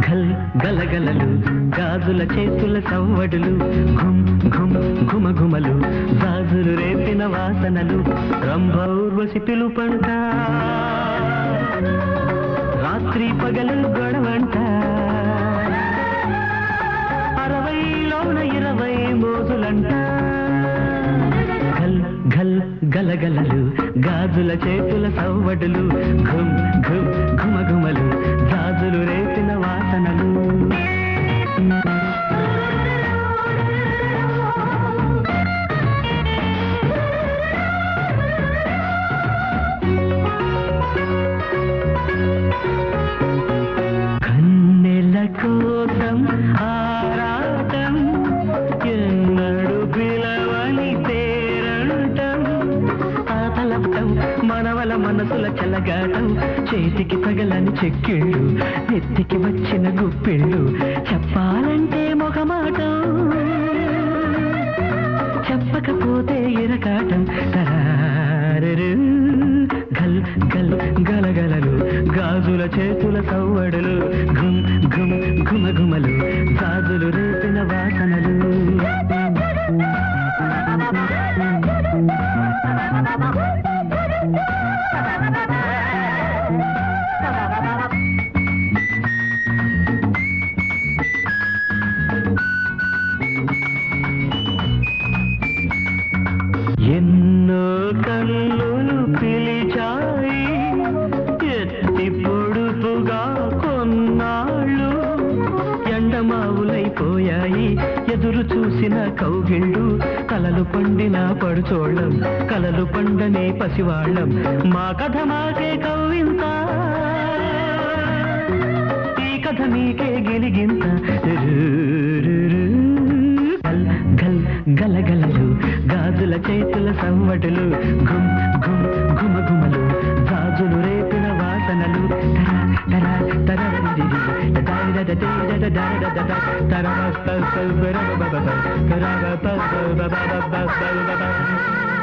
ఘల్ గలగలలు గాజుల చేతుల సవ్వడులు ఘుమ్ ఘుమ్ ఘుమఘుమలు గాజులు రేపిన వాసనలు రంభౌర్వసి పిలుపంట రాత్రి పగలు గొడవంట అరవైలోన ఇరవై మోజులంట ఘల్ ఘల్ గలగలలు గాజుల చేతుల సవ్వడులు ఘుమ్ ఘుమ్ ఘుమఘుమలు గాజులు రేపిన వాసనలు కన్నెల కోసం ఆరాటం ఎన్నడు పిలవని పేరంటం ఆతలపటం మనవల మనసుల చెలగాటం చేతికి తగలని చెక్కిళ్ళు నెత్తికి వచ్చిన గుప్పిళ్ళు చెప్పాలంటే మొగమాటం చెప్పకపోతే ఇరకాటం తరారరు గల్ గల్ గలగలలు గాజుల చేతుల సవ్వడులు ఘుమ్ ఘుమ్ ఘుమఘుమలు గాజులు రేపిన వాసనలు ఎన్నో కన్నులు పిలిచాయి ఎత్తి పొడుపుగా కొన్నాళ్ళు ఎండమావులైపోయాయి ఎదురు చూసిన కౌగిళ్ళు కలలు పండిన పడుచోళ్ళం కలలు పండని పసివాళ్ళం మా కథ మాకే కవ్వింత ఈ కథ మీకే గిలిగింత రురురు. గల్ గల్ గలగలలు గాజుల చేతుల సవ్వడులు ఘుమ్ ఘుమ్ ఘుమఘుమలు గాజులు రేపిన వాసనలు తర తర తరరిరిరి. దదదదదదదదదదద. తరవస్తస్తబరబబబ. తరవపబబబబబబబ.